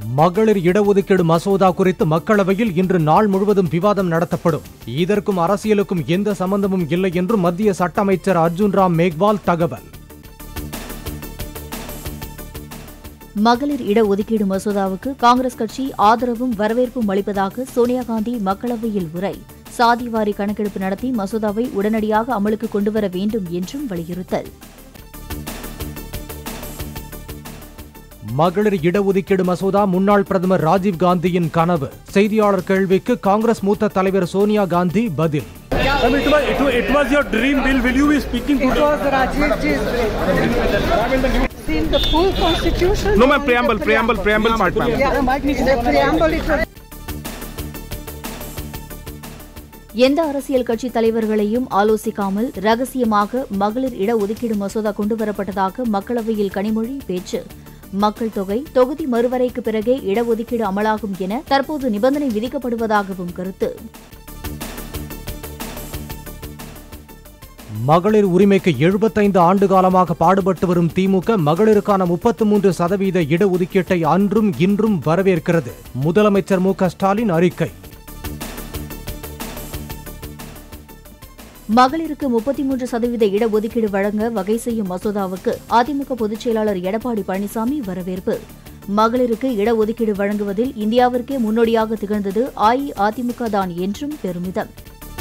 மகளிர் இடஒதுக்கீடு மசோதா குறித்து மக்களவையில் இன்று நாள் முழுவதும் விவாதம் நடத்தப்படும் இதற்கும் அரசியலுக்கும் எந்த சம்பந்தமும் இல்லை என்று மத்திய சட்ட அமைச்சர் அர்ஜுன் ராம் மேக்வால் தகவல் மகளிர் இடஒதுக்கீடு மசோதாவுக்கு காங்கிரஸ் கட்சி ஆதரவும் வரவேற்பும் அளிப்பதாக சோனியா காந்தி மக்களவையில் உரை சாதிவாரி கணக்கெடுப்பு நடத்தி மசோதாவை உடனடியாக அமலுக்கு கொண்டுவர வேண்டும் என்றும் வலியுறுத்தல் மகளிர் இடஒதுக்கீடு மசோதா முன்னாள் பிரதமர் ராஜீவ் காந்தியின் கனவு செய்தியாளர் கேள்விக்கு காங்கிரஸ் மூத்த தலைவர் சோனியா காந்தி பதில் Ma'am, it was, it, was, it was your dream bill. Will you be speaking It today? was Rajiv Ji's In the full constitution. No, ma'am, preamble, preamble, preamble part, ma'am. Yeah, the preamble it was எந்த அரசியல் கட்சி தலைவர்களையும் ஆலோசிக்காமல் ரகசியமாக மகளிர் இடஒதுக்கீடு மசோதா கொண்டுவரப்பட்டதாக மக்களவையில் கனிமொழி பேச்சு மக்கள் தொகை தொகுதி மறுவரைக்கு பிறகே இடஒதுக்கீடு அமலாகும் என தற்போது நிபந்தனை விதிக்கப்படுவதாகவும் கருத்து மகளிர் உரிமைக்கு எழுபத்தைந்து ஆண்டு காலமாக பாடுபட்டு வரும் திமுக மகளிருக்கான முப்பத்து மூன்று சதவீத இடஒதுக்கீட்டை அன்றும் இன்றும் வரவேற்கிறது முதலமைச்சர் மு க ஸ்டாலின் அறிக்கை மகளிருக்கு முப்பத்தி மூன்று சதவீத இடஒதுக்கீடு வழங்க வகை செய்யும் மசோதாவுக்கு அதிமுக பொதுச் செயலாளர் எடப்பாடி பழனிசாமி வரவேற்பு மகளிருக்கு இடஒதுக்கீடு வழங்குவதில் இந்தியாவிற்கே முன்னோடியாக திகழ்ந்தது அஇஅதிமுக தான் என்றும் பெருமிதம்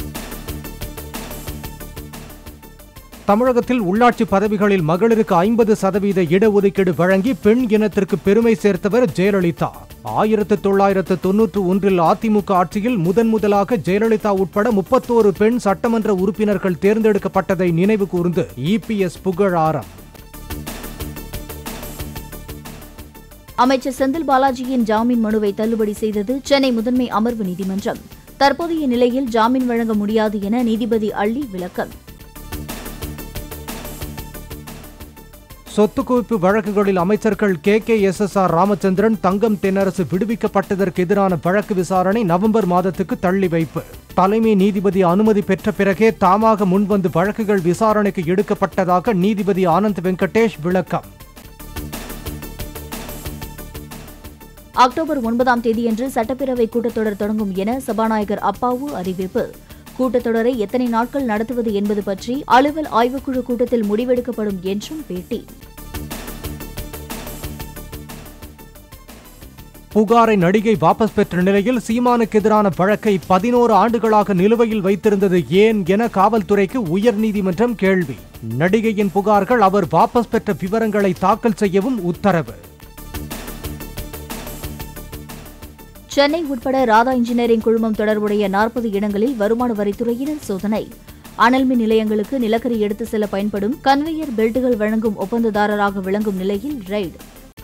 தமிழகத்தில் உள்ளாட்சி பதவிகளில் மகளிருக்கு ஐம்பது சதவீத இடஒதுக்கீடு வழங்கி பெண் இனத்திற்கு பெருமை சேர்த்தவர் ஜெயலலிதா ஆயிரத்து தொள்ளாயிரத்து தொன்னூற்று ஒன்றில் அதிமுக ஆட்சியில் முதன் முதலாக ஜெயலலிதா உட்பட முப்பத்தோரு பெண் சட்டமன்ற உறுப்பினர்கள் தேர்ந்தெடுக்கப்பட்டதை நினைவு கூர்ந்து இபிஎஸ் புகழாரம் அமைச்சர் செந்தில் பாலாஜியின் ஜாமீன் மனுவை தள்ளுபடி செய்தது சென்னை முதன்மை அமர்வு நீதிமன்றம் தற்போதைய நிலையில் ஜாமீன் வழங்க முடியாது என நீதிபதி அள்ளி விளக்கம் சொத்து குவிப்பு வழக்குகளில் அமைச்சர்கள் K K S S R Ramachandran Thangam Thennarasu விடுவிக்கப்பட்டதற்கு எதிரான வழக்கு விசாரணை நவம்பர் மாதத்துக்கு தள்ளி வைப்பு தலைமை நீதிபதி அனுமதி பெற்ற பிறகே தாமாக முன்வந்து வழக்குகள் விசாரணைக்கு எடுக்கப்பட்டதாக நீதிபதி ஆனந்த் வெங்கடேஷ் விளக்கம் அக்டோபர் ஒன்பதாம் தேதியன்று சட்டப்பேரவை கூட்டத்தொடர் தொடங்கும் என சபாநாயகர் அப்பாவு அறிவிப்பு கூட்டத்தொடரை எத்தனை நாட்கள் நடத்துவது என்பது பற்றி அலுவல் ஆய்வுக்குழு கூட்டத்தில் முடிவெடுக்கப்படும் என்றும் பேட்டி புகாரை நடிகை வாபஸ் பெற்ற நிலையில் சீமானுக்கு எதிரான வழக்கை பதினோரு ஆண்டுகளாக நிலுவையில் வைத்திருந்தது ஏன் என காவல்துறைக்கு உயர்நீதிமன்றம் கேள்வி நடிகையின் புகார்கள் அவர் வாபஸ் பெற்ற விவரங்களை தாக்கல் செய்யவும் உத்தரவு சென்னை உட்பட ராதா இன்ஜினியரிங் குழுமம் தொடர்புடைய நாற்பது இடங்களில் வருமான வரித்துறையினர் சோதனை அனல்மின் நிலையங்களுக்கு நிலக்கரி எடுத்து செல்ல பயன்படும் கன்வேயர் பெல்ட்டுகள் வழங்கும் ஒப்பந்ததாரராக விளங்கும் நிலையில் ரெய்டு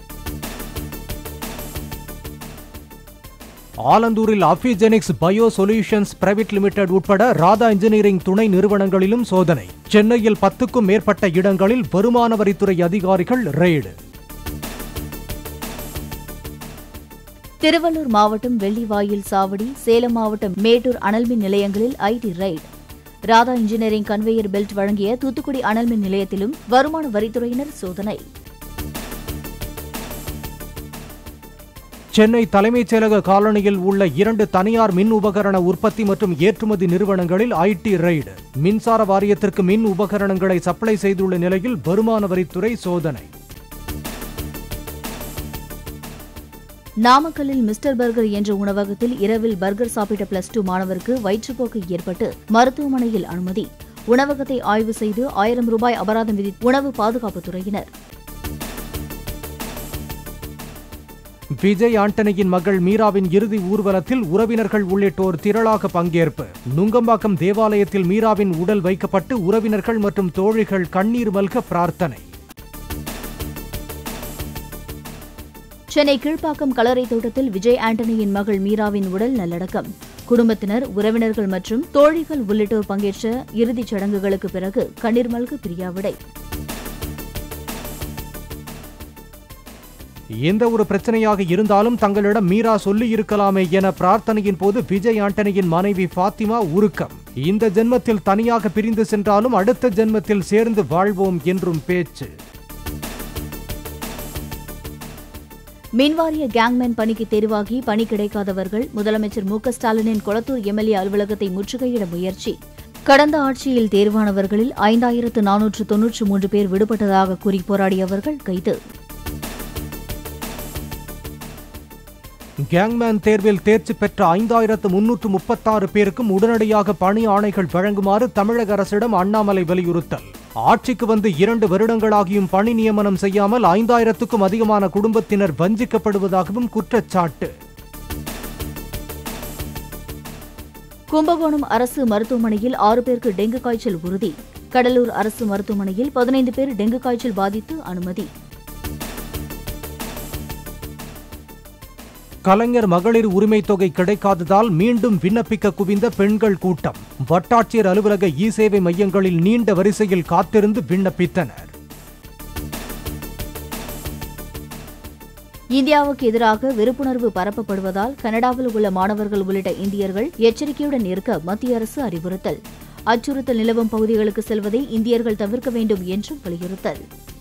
ஆலந்தூரில் Afigenics bio solutions private limited உட்பட ராதா இன்ஜினியரிங் துணை நிறுவனங்களிலும் சோதனை சென்னையில் பத்துக்கும் மேற்பட்ட இடங்களில் வருமான வரித்துறை அதிகாரிகள் ரெய்டு திருவள்ளூர் மாவட்டம் வெள்ளிவாயில் சாவடி சேலம் மாவட்டம் மேட்டூர் அனல்மின் நிலையங்களில் IT raid Radha engineering conveyor belt வழங்கிய தூத்துக்குடி அனல்மின் நிலையத்திலும் வருமான வரித்துறையினர் சோதனை சென்னை தலைமைச் செயலக காலனியில் உள்ள இரண்டு தனியார் மின் உபகரண உற்பத்தி மற்றும் ஏற்றுமதி நிறுவனங்களில் ஐடி ரெய்டு மின்சார வாரியத்திற்கு மின் உபகரணங்களை சப்ளை செய்துள்ள நிலையில் வருமான வரித்துறை சோதனை நாமக்கல்லில் மிஸ்டர் பர்கர் என்ற உணவகத்தில் இரவில் பர்கர் சாப்பிட்ட பிளஸ் டூ மாணவருக்கு வயிற்றுப்போக்கு ஏற்பட்டு மருத்துவமனையில் அனுமதி உணவகத்தை ஆய்வு செய்து ஆயிரம் ரூபாய் அபராதம் விதி உணவு பாதுகாப்புத்துறையினர் விஜய் ஆண்டனியின் மகள் மீராவின் இறுதி ஊர்வலத்தில் உறவினர்கள் உள்ளிட்டோர் திரளாக பங்கேற்பு நுங்கம்பாக்கம் தேவாலயத்தில் மீராவின் உடல் வைக்கப்பட்டு உறவினர்கள் மற்றும் தோழிகள் கண்ணீர் மல்க பிரார்த்தனை சென்னை கீழ்ப்பாக்கம் கலரை தோட்டத்தில் விஜய் ஆண்டனியின் மகள் மீராவின் உடல் நல்லடக்கம் குடும்பத்தினர் உறவினர்கள் மற்றும் தோழிகள் உள்ளிட்டோர் பங்கேற்ற இறுதிச் சடங்குகளுக்கு பிறகு கண்ணீர் மல்க பிரியாவிடை எந்த ஒரு பிரச்சனையாக இருந்தாலும் தங்களிடம் மீரா சொல்லி இருக்கலாமே என பிரார்த்தனையின் போது விஜய் ஆண்டனியின் மனைவி ஃபாத்திமா உருக்கம் இந்த ஜென்மத்தில் தனியாக பிரிந்து சென்றாலும் அடுத்த ஜென்மத்தில் சேர்ந்து வாழ்வோம் என்றும் பேச்சு மின்வாரிய கேங்மேன் பணிக்கு தேர்வாகி பணி கிடைக்காதவர்கள் முதலமைச்சர் மு க ஸ்டாலினின் கொளத்தூர் எம்எல்ஏ அலுவலகத்தை முற்றுகையிட முயற்சி கடந்த ஆட்சியில் தேர்வானவர்களில் ஐந்தாயிரத்து நானூற்று தொன்னூற்று மூன்று பேர் விடுபட்டதாக கூறி போராடியவர்கள் கைது கேங்மேன் தேர்வில் தேர்ச்சி பெற்ற ஐந்தாயிரத்து முன்னூற்று முப்பத்தாறு பேருக்கும் உடனடியாக பணி ஆணைகள் வழங்குமாறு தமிழக அரசிடம் அண்ணாமலை வலியுறுத்தல் ஆட்சிக்கு வந்து இரண்டு வருடங்களாகியும் பணி நியமனம் செய்யாமல் ஐந்தாயிரத்துக்கும் அதிகமான குடும்பத்தினர் வஞ்சிக்கப்படுவதாகவும் குற்றச்சாட்டு கும்பகோணம் அரசு மருத்துவமனையில் ஆறு பேருக்கு டெங்கு காய்ச்சல் உறுதி கடலூர் அரசு மருத்துவமனையில் பதினைந்து பேர் டெங்கு காய்ச்சல் பாதித்து அனுமதி கலைஞர் மகளிர் உரிமை தொகை கிடைக்காததால் மீண்டும் விண்ணப்பிக்க குவிந்த பெண்கள் கூட்டம் வட்டாட்சியர் அலுவலக இ சேவை மையங்களில் நீண்ட வரிசையில் காத்திருந்து விண்ணப்பித்தனர் இந்தியாவுக்கு எதிராக வெறுப்புணர்வு பரப்பப்படுவதால் கனடாவில் உள்ள மாணவர்கள் உள்ளிட்ட இந்தியர்கள் எச்சரிக்கையுடன் இருக்க மத்திய அரசு அறிவுறுத்தல் அச்சுறுத்தல் நிலவும் பகுதிகளுக்கு செல்வதை இந்தியர்கள் தவிர்க்க வேண்டும் என்றும் வலியுறுத்தல்